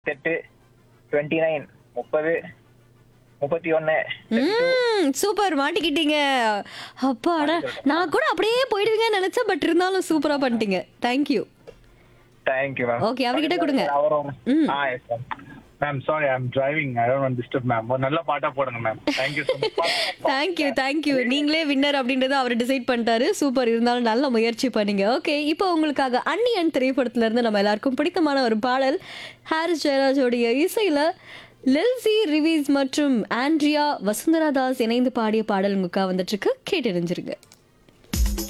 எட்டு twenty nine முப்பது முப்பத்தி ஒன்னு ம் சூப்பர் மாட்டிக்கிட்டீங்க அப்பாடா நான் கூட அப்படியே போயிடுவீங்கன்னு நினைச்சேன் பட் இருந்தாலும் சூப்பரா பண்ணிட்டீங்க தேங்க்யூ தேங்க்யூ மேம் Okay, அவர்கிட்ட கொடுங்க. அவரும் ம். Ah yes ma'am ma'am sorry I am driving I don't disturb ma'am ஒரு நல்ல பாட்டா போடுங்க ma'am thank you so much thank you thank you நீங்களே வின்னர் அப்படின்றத அவர் டிசைட் பண்ணிட்டாரு சூப்பர் இருந்தாலும் நல்ல முயற்சி பண்ணீங்க ஓகே இப்போ உங்களுக்காக அன்னியன் திரைப்படத்துல இருந்து நம்ம எல்லாருக்கும் பிடித்தமான ஒரு பாடல் ஹாரிஸ் ஜெயராஜோடைய இசையில லில்சி ரிவீஸ் மற்றும் ஆண்ட்ரியா வசுந்தரா தாஸ் இணைந்து பாடிய பாடல் உங்களுக்காக வந்துட்டு இருக்கு கேட்டறிஞ்சிருங்க